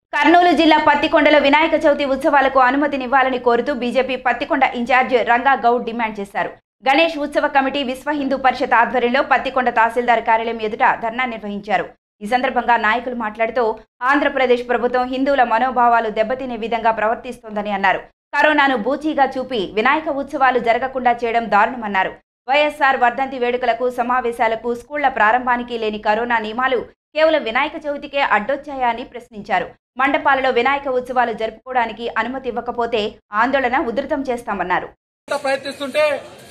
కర్నూలు జిల్లా పత్తికొండలో వినాయక చవితి ఉత్సవాలకు అనుమతినివ్వాలని కోరుతూ బీజేపీ పత్తికొండ ఇన్ఛార్జ్ రంగా గౌడ్ డిమాండ్ చేశారు గణేష్ ఉత్సవ కమిటీ విశ్వ హిందూ పరిషత్ ఆధ్వర్యంలో పత్తికొండ తహసీల్దార్ కార్యాలయం ఎదుట ధర్నా నిర్వహించారు ఈ సందర్భంగా నాయకులు మాట్లాడుతూ ఆంధ్రప్రదేశ్ ప్రభుత్వం హిందువుల మనోభావాలు దెబ్బతినే విధంగా ప్రవర్తిస్తోందని అన్నారు కరోనాను బూచీగా చూపి వినాయక ఉత్సవాలు జరగకుండా చేయడం దారుణమన్నారు వైఎస్ఆర్ వర్ధంతి వేడుకలకు సమావేశాలకు స్కూళ్ల ప్రారంభానికి లేని కరోనా నియమాలు కేవలం వినాయక చవితికే అడ్డొచ్చాయా అని ప్రశ్నించారు మండపాలలో వినాయక ఉత్సవాలు జరుపుకోవడానికి అనుమతి ఇవ్వకపోతే ఆందోళన ఉధృతం చేస్తామన్నారు ఎంత ప్రయత్నిస్తుంటే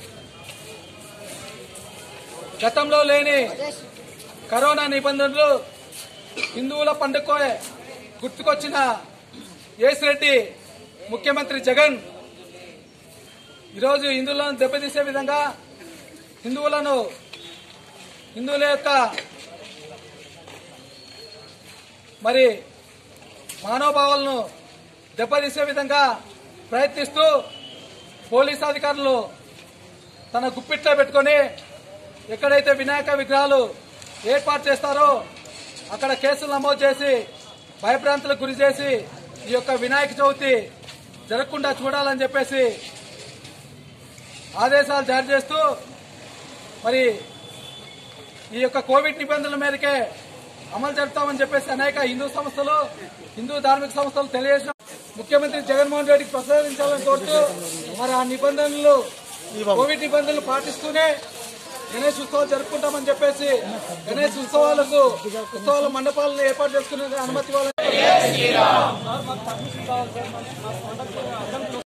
గతంలో లేని కరోనా నిబంధనలు హిందువుల పండుగ గుర్తుకొచ్చిన రెడ్డి ముఖ్యమంత్రి జగన్ ఈరోజు హిందువులను దెబ్బతీసే విధంగా హిందువులను హిందువుల యొక్క మరి మానవభావాలను దెబ్బతీసే విధంగా ప్రయత్నిస్తూ పోలీస్ అధికారులు తన గుప్పిట్లో పెట్టుకొని ఎక్కడైతే వినాయక విగ్రహాలు ఏర్పాటు చేస్తారో అక్కడ కేసులు నమోదు చేసి భయభ్రాంతులకు గురి చేసి ఈ యొక్క వినాయక చవితి జరగకుండా చూడాలని చెప్పేసి ఆదేశాలు జారీ చేస్తూ మరి ఈ యొక్క కోవిడ్ నిబంధనల మేరకే అమలు జరుపుతామని చెప్పేసి అనేక హిందూ సంస్థలు హిందూ ధార్మిక సంస్థలు తెలియజేసిన ముఖ్యమంత్రి జగన్మోహన్ రెడ్డికి ప్రసాదించాలని కోరుతూ మరి ఆ నిబంధనలు కోవిడ్ నిబంధనలు పాటిస్తూనే గణేష్ ఉత్సవాలు జరుపుకుంటామని చెప్పేసి గణేష్ ఉత్సవాలకు ఉత్సవాల మండపాలను ఏర్పాటు చేసుకునే అనుమతి ఇవ్వాలని